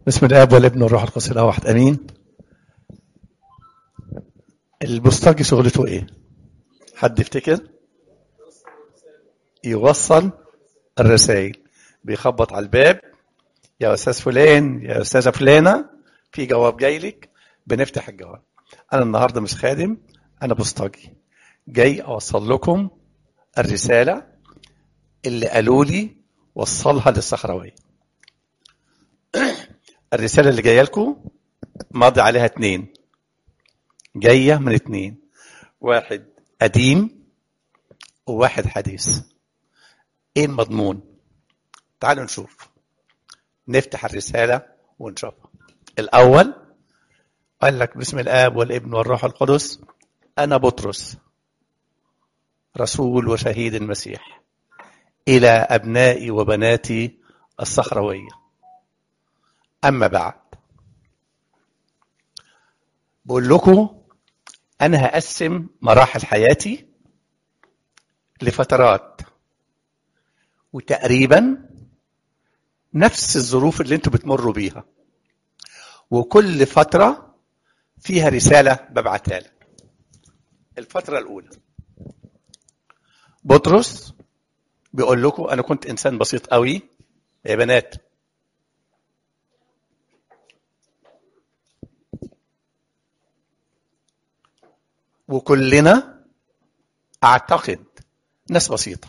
بسم الاب والابن والروح القدس الاله واحد امين البوسطجي شغلته ايه حد يفتكر يوصل الرسائل بيخبط على الباب يا استاذ فلان يا استاذه فلانه في جواب جاي لك بنفتح الجواب انا النهارده مش خادم انا بوسطجي جاي اوصل لكم الرساله اللي قالوا لي وصلها للصخرويه الرسالة اللي جاية لكم ماضي عليها اتنين جاية من اتنين واحد قديم وواحد حديث ايه المضمون تعالوا نشوف نفتح الرسالة ونشوفها الأول قال لك بسم الآب والابن والروح القدس أنا بطرس رسول وشهيد المسيح إلى أبنائي وبناتي الصخرويه أما بعد بقول لكم أنا هقسم مراحل حياتي لفترات وتقريبا نفس الظروف اللي انتوا بتمروا بيها وكل فترة فيها رسالة ببعتها لك الفترة الأولى بطرس بيقول لكم أنا كنت إنسان بسيط قوي يا بنات وكلنا اعتقد ناس بسيطه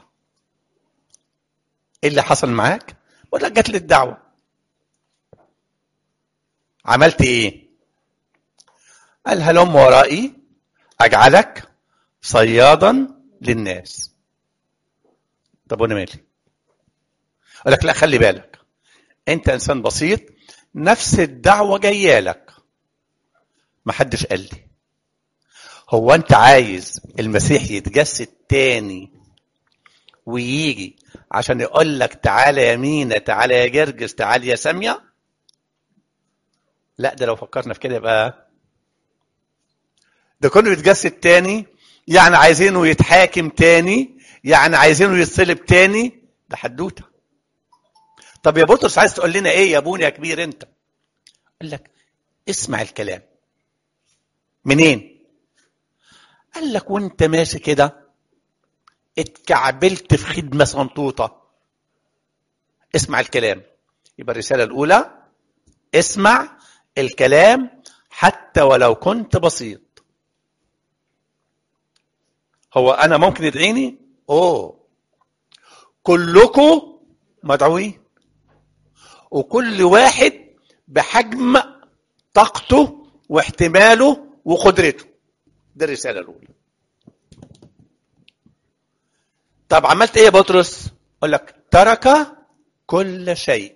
ايه اللي حصل معاك ولا جات لي الدعوه عملت ايه قال هلم ورائي اجعلك صيادا للناس طب وانا مالي قال لك لا خلي بالك انت انسان بسيط نفس الدعوه جايه لك ما حدش قال لي هو انت عايز المسيح يتجسد تاني ويجي عشان يقول لك تعالى يا مينا تعالى يا جرجس تعالى يا سامية لا ده لو فكرنا في كده يبقى ده كله يتجسد تاني يعني عايزينه يتحاكم تاني يعني عايزينه يتصلب تاني ده حدوته طب يا بطرس عايز تقول لنا ايه يا ابونا يا كبير انت قال لك اسمع الكلام منين قال لك وانت ماشي كده اتكعبلت في خدمة صنطوطة اسمع الكلام يبقى الرسالة الأولى اسمع الكلام حتى ولو كنت بسيط هو أنا ممكن يدعيني؟ أوه كلكم مدعوين وكل واحد بحجم طاقته واحتماله وقدرته دي الرسالة الأولى طب عملت إيه يا بطرس؟ أقول لك ترك كل شيء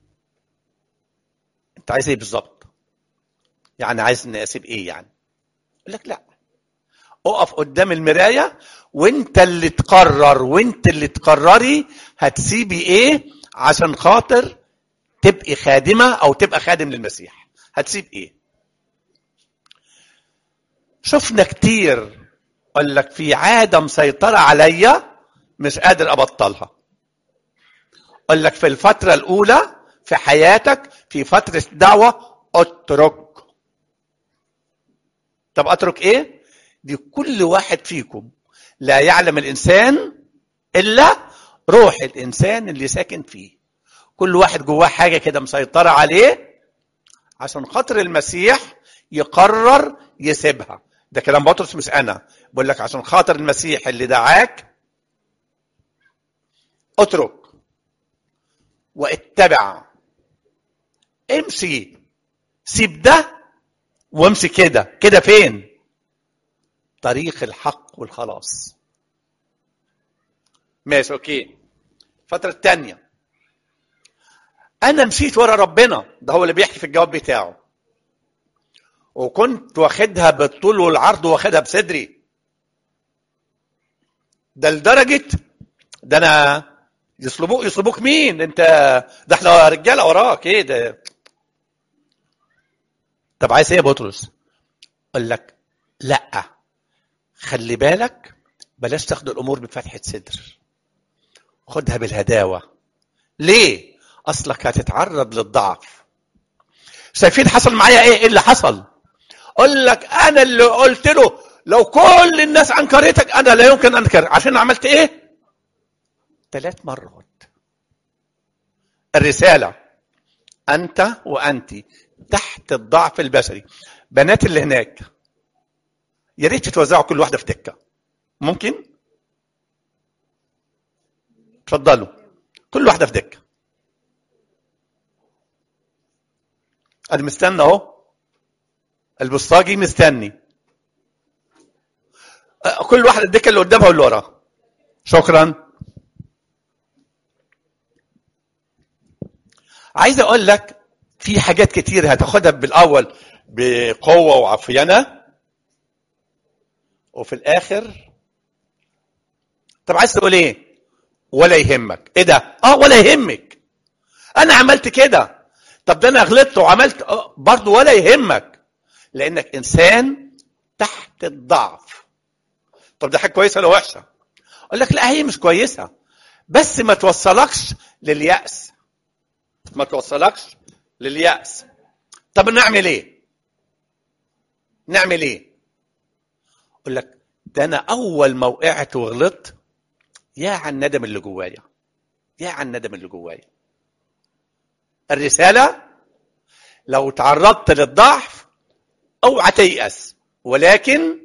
أنت عايز إيه بالظبط؟ يعني عايز إني أسيب إيه يعني؟ أقول لك لا اقف قدام المراية وأنت اللي تقرر وأنت اللي تقرري هتسيبي إيه عشان خاطر تبقي خادمة أو تبقى خادم للمسيح هتسيب إيه؟ شفنا كتير قال لك في عادة مسيطرة عليا مش قادر أبطلها قال لك في الفترة الأولى في حياتك في فترة دعوة اترك طب اترك ايه دي كل واحد فيكم لا يعلم الإنسان إلا روح الإنسان اللي ساكن فيه كل واحد جواه حاجة كده مسيطرة عليه عشان خاطر المسيح يقرر يسيبها ده كلام بطرس مش انا بقول لك عشان خاطر المسيح اللي دعاك اترك واتبع امشي سيب ده وامشي كده كده فين طريق الحق والخلاص ماشي اوكي الفترة الثانية أنا مشيت ورا ربنا ده هو اللي بيحكي في الجواب بتاعه وكنت واخدها بالطول والعرض واخدها بصدري ده لدرجة ده أنا يصلبوك يصلبوك مين أنت ده احنا رجالة وراك إيه ده طب عايز إيه يا بطرس؟ قال لك لأ خلي بالك بلاش تاخد الأمور بفتحة صدر خدها بالهداوة ليه؟ أصلك هتتعرض للضعف شايفين حصل معايا ايه ايه اللي حصل اقول لك انا اللي قلت له لو كل الناس انكرتك انا لا يمكن انكر عشان عملت ايه ثلاث مرات الرساله انت وانت تحت الضعف البشري بنات اللي هناك يا ريت توزعوا كل واحده في دكه ممكن اتفضلوا كل واحده في دكه انا مستني اهو البسطاجي مستني أه، كل واحد الدكه اللي قدامها واللي وراها شكرا عايز اقول لك في حاجات كتير هتاخدها بالاول بقوه وعافينه وفي الاخر طب عايز تقول ايه ولا يهمك ايه ده اه ولا يهمك انا عملت كده طب ده انا غلطت وعملت آه برضه ولا يهمك لانك انسان تحت الضعف طب ده حاجه كويسه ولا وحشه اقول لك لا هي مش كويسه بس ما توصلكش للياس ما توصلكش للياس طب نعمل ايه نعمل ايه اقول لك ده انا اول ما وقعت وغلطت يا عن الندم اللي جوايا يا عن الندم اللي جوايا الرساله لو تعرضت للضعف اوعى تيأس ولكن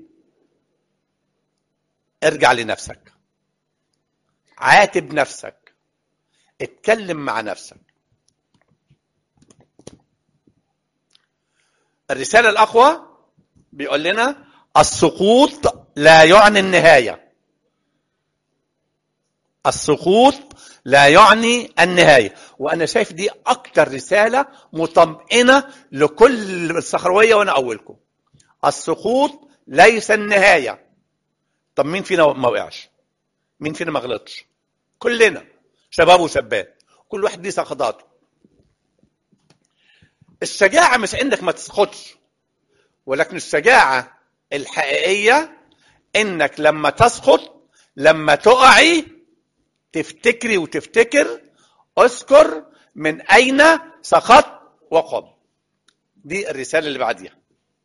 ارجع لنفسك عاتب نفسك اتكلم مع نفسك الرسالة الأقوى بيقول لنا السقوط لا يعني النهاية السقوط لا يعني النهاية وأنا شايف دي أكتر رسالة مطمئنة لكل الصخروية وأنا أولكم السقوط ليس النهاية طب مين فينا ما وقعش مين فينا ما غلطش كلنا شباب وشابات كل واحد ليه سقطاته الشجاعة مش انك ما تسقطش ولكن الشجاعة الحقيقية انك لما تسقط لما تقعي تفتكري وتفتكر اذكر من اين سقطت وقم دي الرسالة اللي بعديها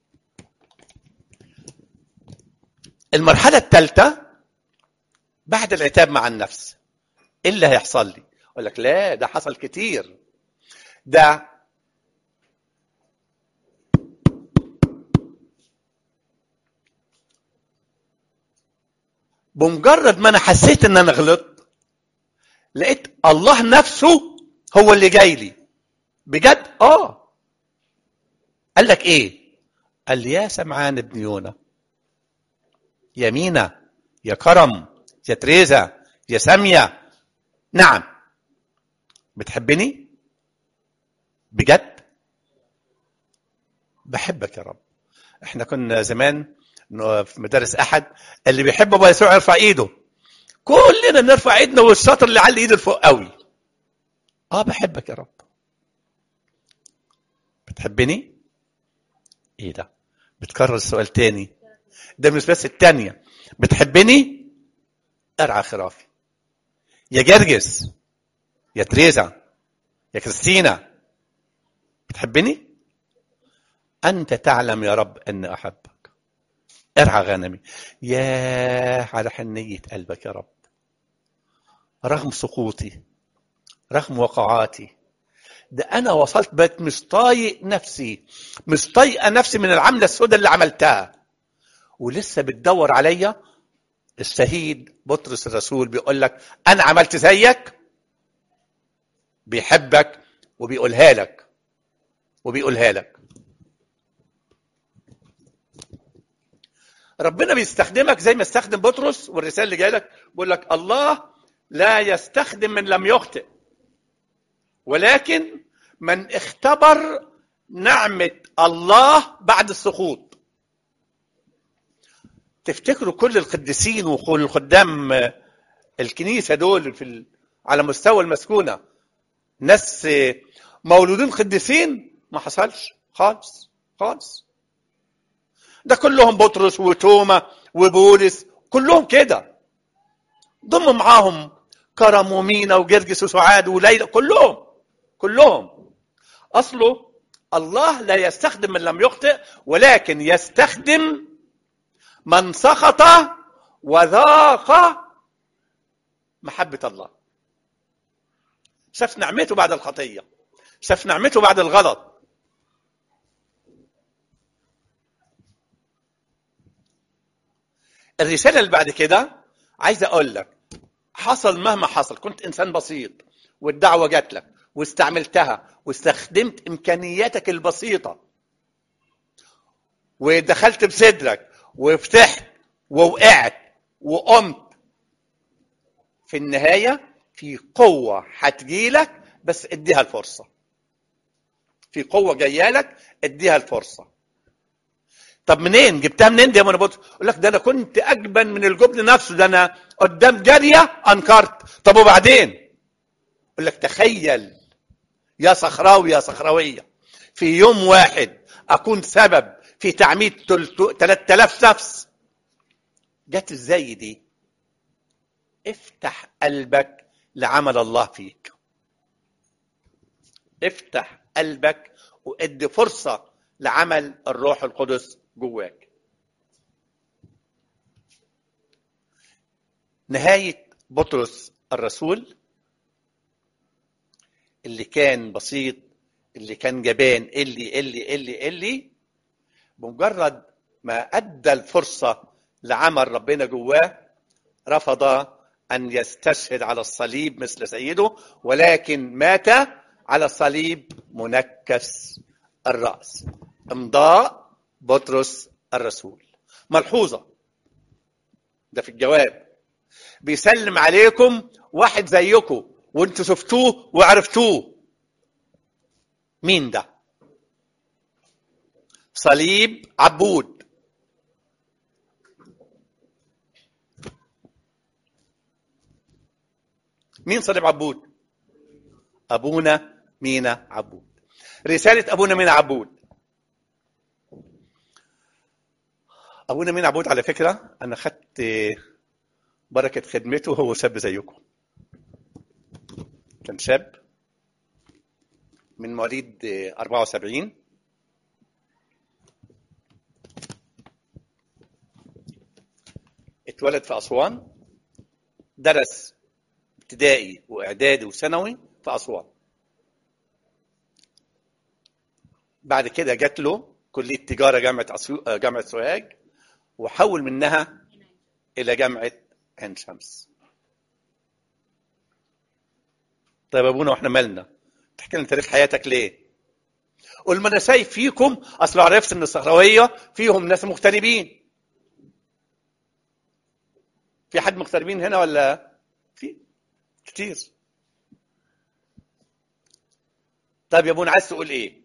المرحلة الثالثة بعد العتاب مع النفس ايه اللي هيحصل لي اقول لك لا ده حصل كتير ده بمجرد ما انا حسيت ان انا غلطت لقيت الله نفسه هو اللي جاي لي بجد اه قال لك ايه قال لي يا سمعان ابن يونا يا مينا يا كرم يا تريزا يا سامية نعم بتحبني بجد بحبك يا رب احنا كنا زمان في مدارس احد اللي بيحب ابو يسوع يرفع ايده كلنا نرفع ايدنا والشاطر اللي على ايده لفوق قوي اه بحبك يا رب بتحبني ايه ده بتكرر السؤال تاني ده مش بس التانية بتحبني ارعى خرافي يا جرجس يا تريزا يا كريستينا بتحبني انت تعلم يا رب ان احبك ارعى غنمي يا على حنية قلبك يا رب رغم سقوطي رغم وقعاتي ده انا وصلت بقيت مش طايق نفسي مش طايقه نفسي من العمله السوداء اللي عملتها ولسه بتدور عليا الشهيد بطرس الرسول بيقول لك انا عملت زيك بيحبك وبيقولها لك وبيقولها لك ربنا بيستخدمك زي ما استخدم بطرس والرساله اللي جايه لك بيقول لك الله لا يستخدم من لم يخطئ ولكن من اختبر نعمه الله بعد السقوط تفتكروا كل القديسين وكل الخدام الكنيسه دول في ال... على مستوى المسكونه ناس مولودين قديسين ما حصلش خالص خالص ده كلهم بطرس وتوما وبولس كلهم كده ضم معاهم كرم ومينا وجرجس وسعاد وليلى كلهم كلهم اصله الله لا يستخدم من لم يخطئ ولكن يستخدم من سخط وذاق محبة الله شاف نعمته بعد الخطية شاف نعمته بعد الغلط الرسالة اللي بعد كده عايز أقول لك حصل مهما حصل كنت إنسان بسيط والدعوة جات لك واستعملتها واستخدمت إمكانياتك البسيطة ودخلت بصدرك وفتحت ووقعت وقمت في النهاية في قوة هتجيلك بس اديها الفرصة في قوة جايالك اديها الفرصة طب منين جبتها منين دي يا منى بطرس يقول لك ده انا كنت اجبن من الجبن نفسه ده انا قدام جاريه انكرت طب وبعدين يقول لك تخيل يا صخراوي يا صخراويه في يوم واحد اكون سبب في تعميد 3000 نفس جت ازاي دي افتح قلبك لعمل الله فيك افتح قلبك وادي فرصه لعمل الروح القدس جواك نهاية بطرس الرسول اللي كان بسيط اللي كان جبان اللي اللي اللي اللي بمجرد ما أدى الفرصة لعمل ربنا جواه رفض أن يستشهد على الصليب مثل سيده ولكن مات على الصليب منكس الرأس امضاء بطرس الرسول ملحوظة ده في الجواب بيسلم عليكم واحد زيكم وانتوا شفتوه وعرفتوه مين ده صليب عبود مين صليب عبود ابونا مينا عبود رساله ابونا مينا عبود ابونا مين عبود على فكره انا خدت بركه خدمته وهو شاب زيكم كان شاب من مواليد 74 اتولد في اسوان درس ابتدائي واعدادي وثانوي في اسوان بعد كده جات له كليه تجاره جامعه أسيو... جامعه سوهاج وحول منها الى جامعه عين شمس طيب يا ابونا واحنا مالنا تحكي لنا تاريخ حياتك ليه قول ما انا شايف فيكم اصل عرفت ان الصحراويه فيهم ناس مغتربين في حد مغتربين هنا ولا في كتير طيب يا ابونا عايز تقول ايه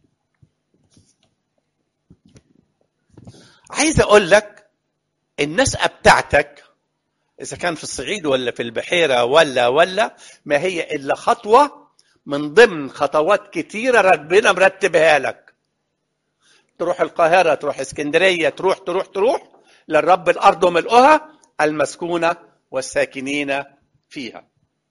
عايز اقول لك النسأة بتاعتك اذا كان في الصعيد ولا في البحيره ولا ولا ما هي الا خطوه من ضمن خطوات كتيره ربنا مرتبها لك تروح القاهره تروح اسكندريه تروح تروح تروح للرب الارض وملؤها المسكونه والساكنين فيها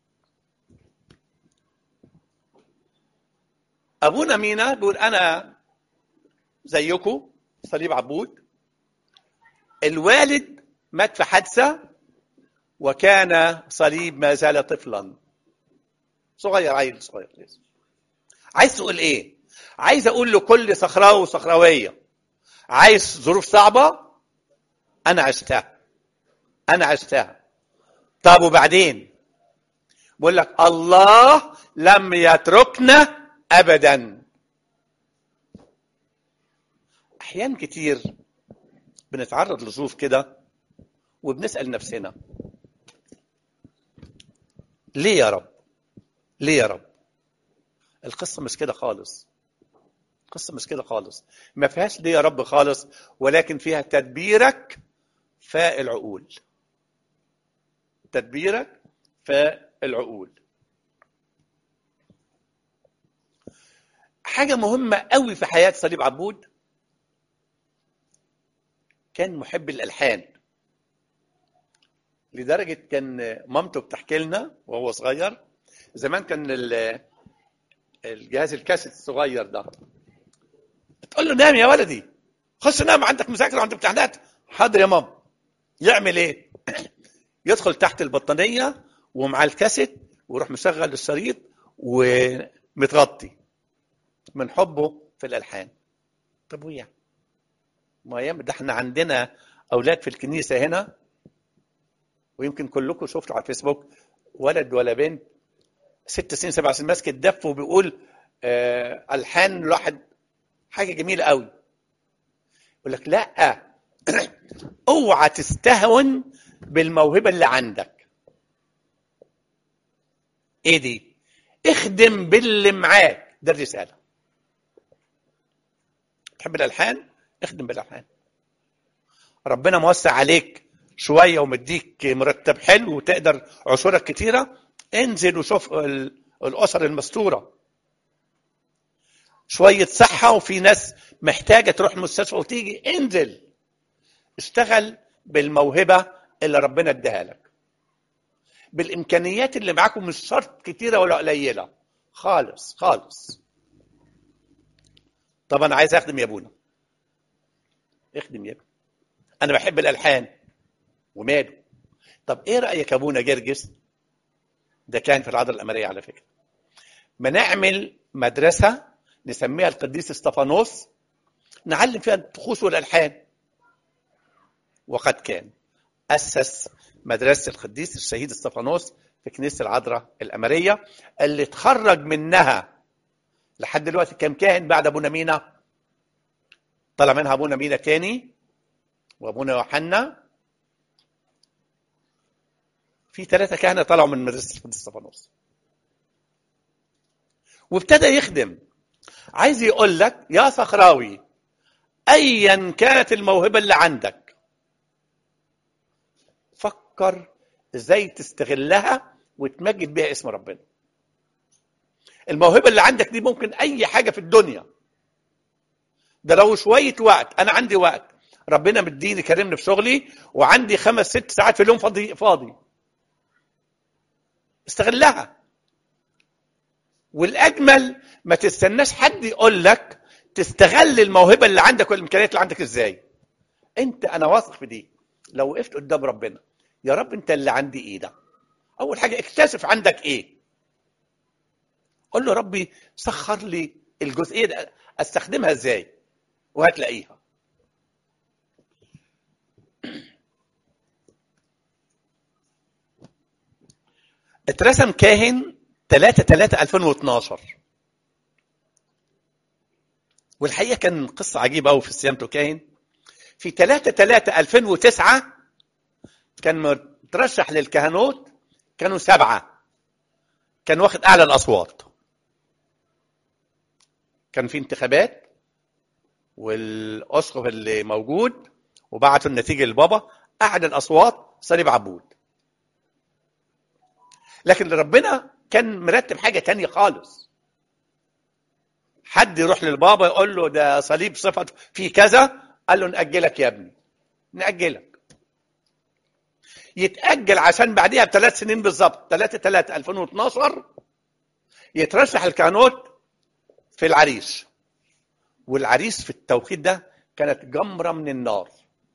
ابونا مينا بيقول انا زيكم صليب عبود الوالد مات في حادثه وكان صليب ما زال طفلا صغير عيل صغير لسه عايز تقول ايه عايز اقول لكل صخراوي وصخراويه عايز ظروف صعبه انا عشتها انا عشتها طب وبعدين بقول لك الله لم يتركنا ابدا احيان كتير بنتعرض لظروف كده وبنسال نفسنا ليه يا رب ليه يا رب القصة مش كده خالص القصة مش كده خالص ما فيهاش ليه يا رب خالص ولكن فيها تدبيرك فالعقول تدبيرك فالعقول حاجة مهمة قوي في حياة صليب عبود كان محب الألحان لدرجة كان مامته بتحكي لنا وهو صغير زمان كان الجهاز الكاسيت الصغير ده تقول له نام يا ولدي خش نام عندك مذاكره وعندك امتحانات حاضر يا ماما يعمل ايه يدخل تحت البطانيه ومع الكاسيت ويروح مشغل الشريط ومتغطي من حبه في الالحان طب ويا ما ياما ده احنا عندنا اولاد في الكنيسه هنا ويمكن كلكم شفتوا على الفيسبوك ولد ولا بنت ست سنين سبع سنين ماسك الدف وبيقول آه الحان الواحد حاجه جميله قوي يقول لك لا اوعى تستهون بالموهبه اللي عندك ايه دي اخدم باللي معاك ده الرساله تحب الالحان اخدم بالالحان ربنا موسع عليك شويه ومديك مرتب حلو وتقدر عشورك كتيره انزل وشوف الاسر المستوره شويه صحه وفي ناس محتاجه تروح المستشفى وتيجي انزل اشتغل بالموهبه اللي ربنا اداها لك بالامكانيات اللي معاكم مش شرط كتيره ولا قليله خالص خالص طب انا عايز اخدم يا ابونا اخدم يا ابني انا بحب الالحان وماله طب ايه رايك يا ابونا جرجس ده كان في العذراء الامريه على فكره ما نعمل مدرسه نسميها القديس استفانوس نعلم فيها الطقوس والالحان وقد كان اسس مدرسه القديس الشهيد استفانوس في كنيسه العذراء الامريه اللي اتخرج منها لحد دلوقتي كام كاهن بعد ابونا مينا طلع منها ابونا مينا تاني وابونا يوحنا في ثلاثه كهنه طلعوا من مدرسه القديس استفانوس وابتدى يخدم عايز يقول لك يا صخراوي ايا كانت الموهبه اللي عندك فكر ازاي تستغلها وتمجد بيها اسم ربنا الموهبه اللي عندك دي ممكن اي حاجه في الدنيا ده لو شويه وقت انا عندي وقت ربنا مديني كرمني في شغلي وعندي خمس ست ساعات في اليوم فاضي فاضي استغلها والاجمل ما تستناش حد يقول لك تستغل الموهبه اللي عندك والامكانيات اللي عندك ازاي انت انا واثق في دي لو وقفت قدام ربنا يا رب انت اللي عندي ايه ده اول حاجه اكتشف عندك ايه قول له ربي سخر لي الجزئيه دي استخدمها ازاي وهتلاقيها اترسم كاهن 3 3 2012 والحقيقه كان قصه عجيبه قوي في سيامته كاهن في 3 3 2009 كان مترشح للكهنوت كانوا سبعه كان واخد اعلى الاصوات كان في انتخابات والاسقف اللي موجود وبعتوا النتيجه لبابا اعلى الاصوات صليب عبود لكن ربنا كان مرتب حاجه تانية خالص حد يروح للبابا يقول له ده صليب صفته في كذا قال له نأجلك يا ابني نأجلك يتأجل عشان بعديها بثلاث سنين بالظبط 3 3 2012 يترشح الكهنوت في العريس والعريس في التوقيت ده كانت جمرة من النار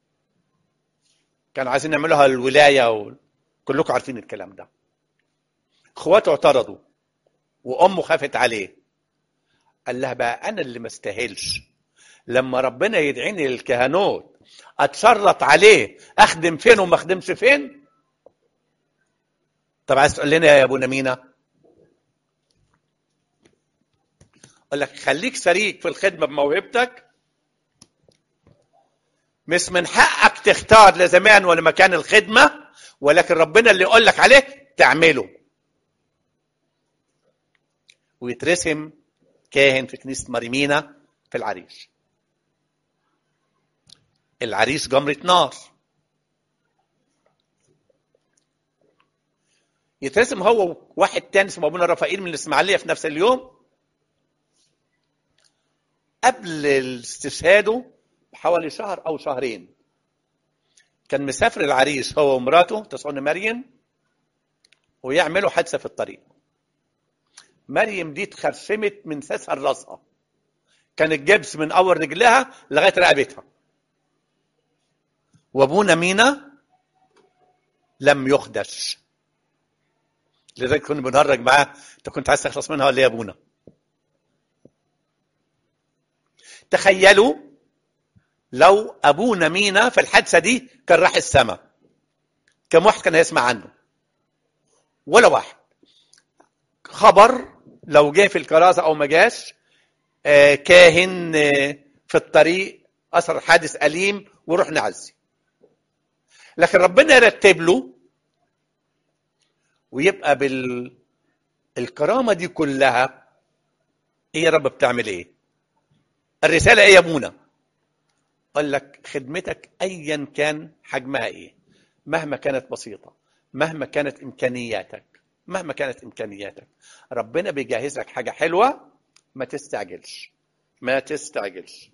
كانوا عايزين يعملوها الولاية وكلكم عارفين الكلام ده اخواته اعترضوا وامه خافت عليه قال لها بقى انا اللي ما استاهلش لما ربنا يدعيني للكهنوت اتشرط عليه اخدم فين وما اخدمش فين طب عايز تقول لنا يا ابونا مينا اقول لك خليك شريك في الخدمه بموهبتك مش من حقك تختار لا زمان ولا مكان الخدمه ولكن ربنا اللي يقول لك عليه تعمله ويترسم كاهن في كنيسه مريمينا في العريش العريس جمرة نار يترسم هو واحد تاني اسمه ابونا رفائيل من الاسماعيليه في نفس اليوم قبل استشهاده بحوالي شهر او شهرين كان مسافر العريس هو ومراته تسعون مريم ويعملوا حادثه في الطريق مريم دي اتخرشمت من ساسها لراسها كان الجبس من اول رجلها لغايه رقبتها وابونا مينا لم يخدش لذلك كنا بنهرج معاه انت كنت عايز تخلص منها ولا إيه يا ابونا تخيلوا لو ابونا مينا في الحادثه دي كان راح السماء كم واحد كان هيسمع عنه ولا واحد خبر لو جه في الكراسه او ما جاش آه، كاهن آه، في الطريق اثر حادث اليم وروح نعزي لكن ربنا يرتب له ويبقى بال الكرامه دي كلها ايه يا رب بتعمل ايه الرساله ايه يا ابونا قال لك خدمتك ايا كان حجمها ايه مهما كانت بسيطه مهما كانت امكانياتك مهما كانت امكانياتك ربنا بيجهز لك حاجه حلوه ما تستعجلش ما تستعجلش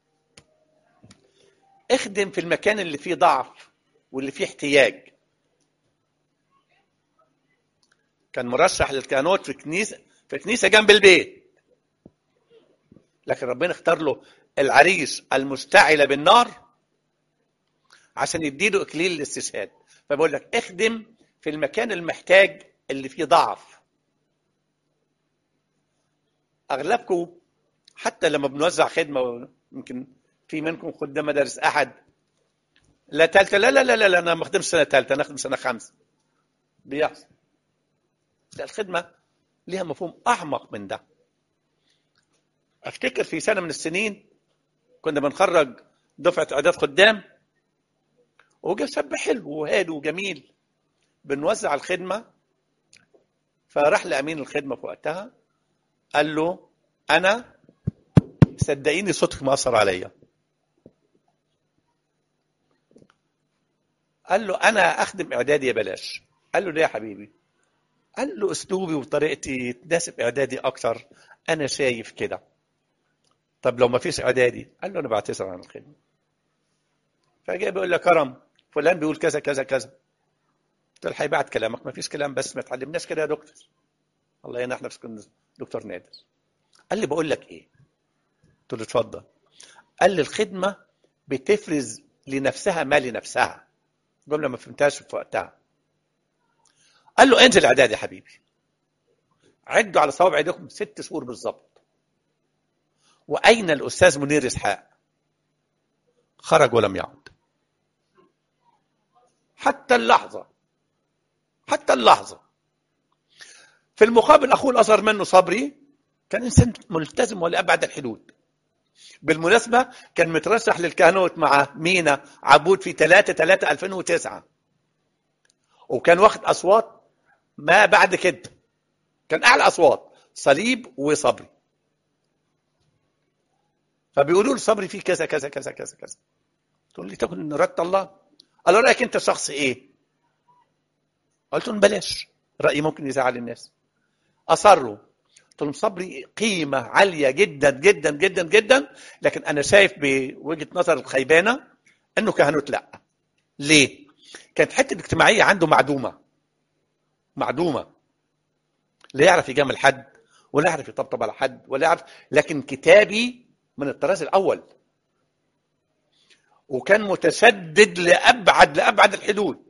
اخدم في المكان اللي فيه ضعف واللي فيه احتياج كان مرشح للكهنوت في كنيسه في كنيسه جنب البيت لكن ربنا اختار له العريس المشتعله بالنار عشان يديله اكليل الاستشهاد فبقول لك اخدم في المكان المحتاج اللي فيه ضعف اغلبكم حتى لما بنوزع خدمه يمكن في منكم خدام مدارس احد لا ثالثه لا لا لا لا, لا انا ما اخدمش سنه ثالثه انا اخدم سنه خامسه بيحصل لا الخدمه ليها مفهوم اعمق من ده افتكر في سنه من السنين كنا بنخرج دفعه اعداد خدام وجا شاب حلو وهادي وجميل بنوزع الخدمه فراح لامين الخدمه في وقتها قال له انا صدقيني صوتك مأثر عليا قال له انا اخدم اعدادي بلاش قال له ليه يا حبيبي قال له اسلوبي وطريقتي تناسب اعدادي اكتر انا شايف كده طب لو ما فيش اعدادي قال له انا بعتذر عن الخدمه فجاي بيقول له كرم فلان بيقول كذا كذا كذا قلت له هيبعت كلامك ما فيش كلام بس ما تعلمناش كده يا دكتور الله ينح نفسك كنا دكتور نادر قال لي بقول لك ايه قلت له اتفضل قال لي الخدمه بتفرز لنفسها ما لنفسها جمله ما فهمتهاش في وقتها قال له انزل اعداد يا حبيبي عدوا على صوابع ايديكم ست شهور بالظبط واين الاستاذ منير اسحاق خرج ولم يعد حتى اللحظه حتى اللحظه في المقابل اخوه الاصغر منه صبري كان انسان ملتزم ولابعد الحدود بالمناسبه كان مترشح للكهنوت مع مينا عبود في 3 3 2009 وكان واخد اصوات ما بعد كده كان اعلى اصوات صليب وصبري فبيقولوا له صبري فيه كذا كذا كذا كذا كذا تقول لي تكن اراده الله قال له رايك انت شخص ايه قلت لهم بلاش رايي ممكن يزعل الناس اصروا قلت لهم صبري قيمه عاليه جدا جدا جدا جدا لكن انا شايف بوجهه نظر الخيبانه انه كهنوت لا ليه كانت حته الاجتماعيه عنده معدومه معدومه لا يعرف يجامل حد ولا يعرف يطبطب على حد ولا يعرف لكن كتابي من الطراز الاول وكان متشدد لابعد لابعد الحدود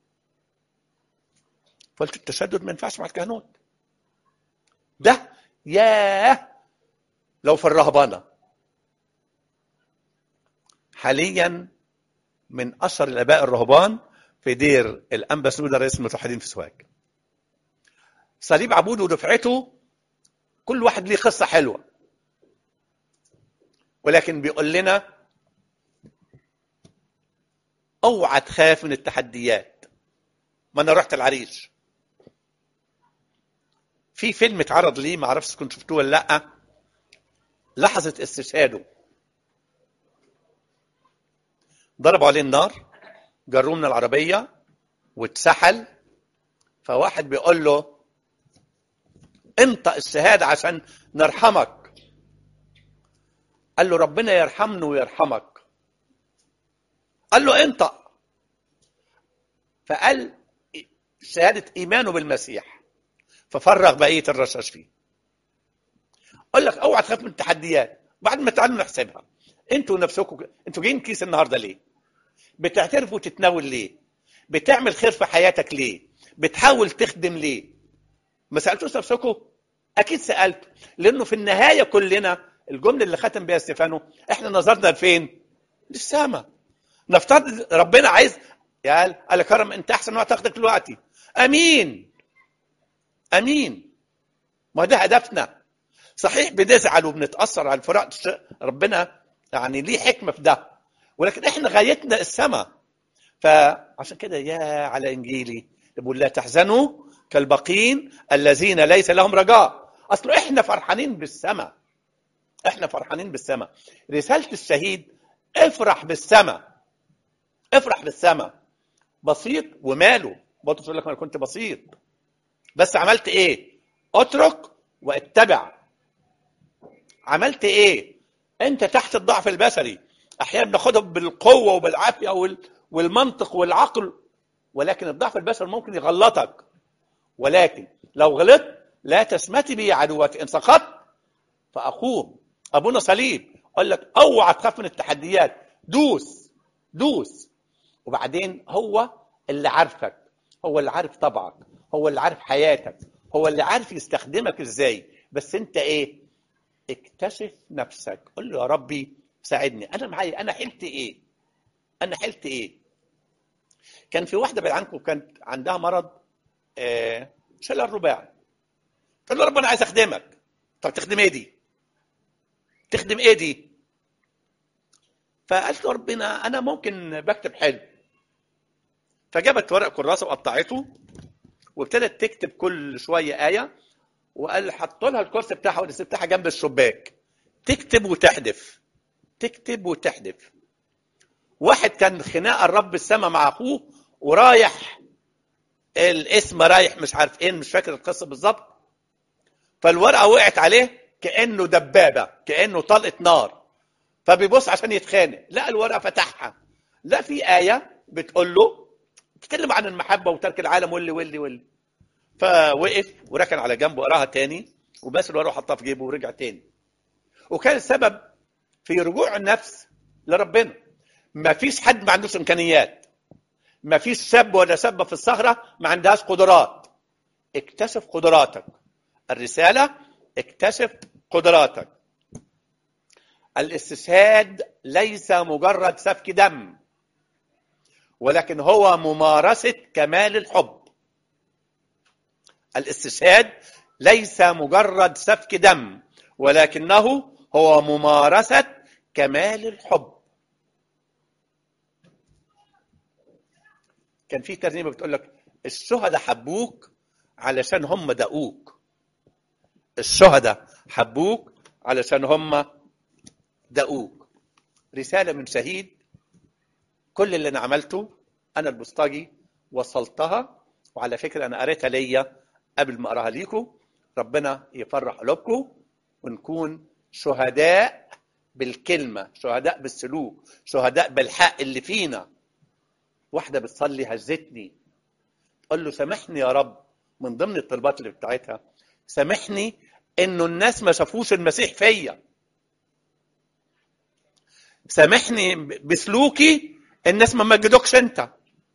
قلت التشدد ما ينفعش مع الكهنوت ده ياه لو في الرهبانه حاليا من اشهر الاباء الرهبان في دير الانبا سوده رئيس المتوحدين في سوهاج صليب عبود ودفعته كل واحد ليه قصه حلوه ولكن بيقول لنا اوعى تخاف من التحديات ما انا رحت العريش في فيلم اتعرض ليه ما اعرفش كنت شفتوه ولا لا لحظه استشهاده ضربوا عليه النار جروه من العربيه واتسحل فواحد بيقول له انطق الشهاده عشان نرحمك قال له ربنا يرحمنا ويرحمك قال له انطق فقال شهاده ايمانه بالمسيح ففرغ بقيه الرشاش فيه اقول لك اوعى تخاف من التحديات بعد ما تعالوا نحسبها انتوا نفسكم انتوا جايين كيس النهارده ليه بتعترف وتتناول ليه بتعمل خير في حياتك ليه بتحاول تخدم ليه ما سالتوش نفسكم اكيد سالت لانه في النهايه كلنا الجمله اللي ختم بيها ستيفانو احنا نظرنا لفين للسماء نفترض ربنا عايز يا قال قال كرم انت احسن وقت تاخدك دلوقتي امين امين ما ده هدفنا صحيح بنزعل وبنتاثر على الفراق ربنا يعني ليه حكمه في ده ولكن احنا غايتنا السماء فعشان كده يا على انجيلي بيقول لا تحزنوا كالباقين الذين ليس لهم رجاء اصل احنا فرحانين بالسماء احنا فرحانين بالسماء رساله الشهيد افرح بالسماء افرح بالسماء بسيط وماله بطرس يقول لك انا كنت بسيط بس عملت ايه اترك واتبع عملت ايه انت تحت الضعف البشري احيانا بناخدها بالقوه وبالعافيه وال... والمنطق والعقل ولكن الضعف البشري ممكن يغلطك ولكن لو غلطت لا تسمتي بي عدوتي ان سقطت فاقوم ابونا صليب قال لك اوعى تخاف من التحديات دوس دوس وبعدين هو اللي عارفك هو اللي عارف طبعك هو اللي عارف حياتك هو اللي عارف يستخدمك ازاي بس انت ايه اكتشف نفسك قل له يا ربي ساعدني انا معايا انا حلت ايه انا حلت ايه كان في واحده بعيد عنكم كانت عندها مرض آه شلل رباعي قال له ربنا عايز اخدمك طب تخدم ايه دي تخدم ايه دي فقالت له ربنا انا ممكن بكتب حلو فجابت ورق كراسه وقطعته وابتدت تكتب كل شويه ايه وقال حط لها الكرسي بتاعها والديسك بتاعها جنب الشباك تكتب وتحدف تكتب وتحدف واحد كان خناقه الرب السما مع اخوه ورايح الاسم رايح مش عارف ايه مش فاكر القصه بالظبط فالورقه وقعت عليه كانه دبابه كانه طلقه نار فبيبص عشان يتخانق لقى الورقه فتحها لا في ايه بتقول له بتتكلم عن المحبه وترك العالم واللي واللي واللي فوقف وركن على جنبه وقراها تاني وبس الورقه وحطها في جيبه ورجع تاني وكان السبب في رجوع النفس لربنا ما فيش حد ما عندوش امكانيات ما فيش شاب ولا شابه في الصخره ما عندهاش قدرات اكتشف قدراتك الرساله اكتشف قدراتك الاستشهاد ليس مجرد سفك دم ولكن هو ممارسه كمال الحب الاستشهاد ليس مجرد سفك دم ولكنه هو ممارسه كمال الحب كان في ترنيمه بتقول لك الشهداء حبوك علشان هم دقوك الشهداء حبوك علشان هم دقوك رساله من شهيد كل اللي انا عملته انا البوسطجي وصلتها وعلى فكره انا قريتها ليا قبل ما اقراها ليكم ربنا يفرح قلوبكم ونكون شهداء بالكلمه شهداء بالسلوك شهداء بالحق اللي فينا واحده بتصلي هزتني تقول له سامحني يا رب من ضمن الطلبات اللي بتاعتها سامحني انه الناس ما شافوش المسيح فيا سامحني بسلوكي الناس ما مجدوكش انت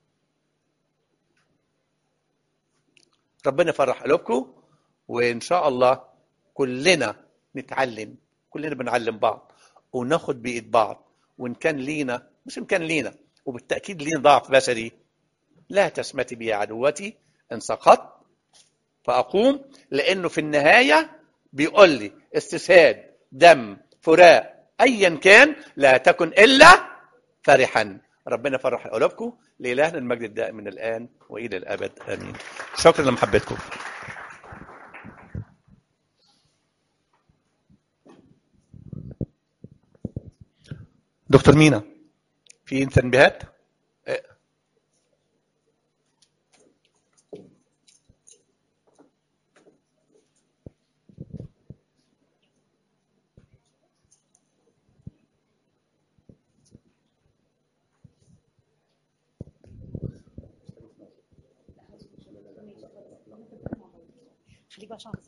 ربنا يفرح قلوبكم وان شاء الله كلنا نتعلم كلنا بنعلم بعض وناخد بايد بعض وان كان لينا مش ان كان لينا وبالتاكيد لينا ضعف بشري لا تسمتي بي عدوتي ان سقطت فاقوم لانه في النهايه بيقول لي استشهاد دم فراق ايا كان لا تكن الا فرحا ربنا فرح قلوبكم لإلهنا المجد الدائم من الآن وإلى الأبد آمين شكرا لمحبتكم دكتور مينا في تنبيهات خليك بقى شعر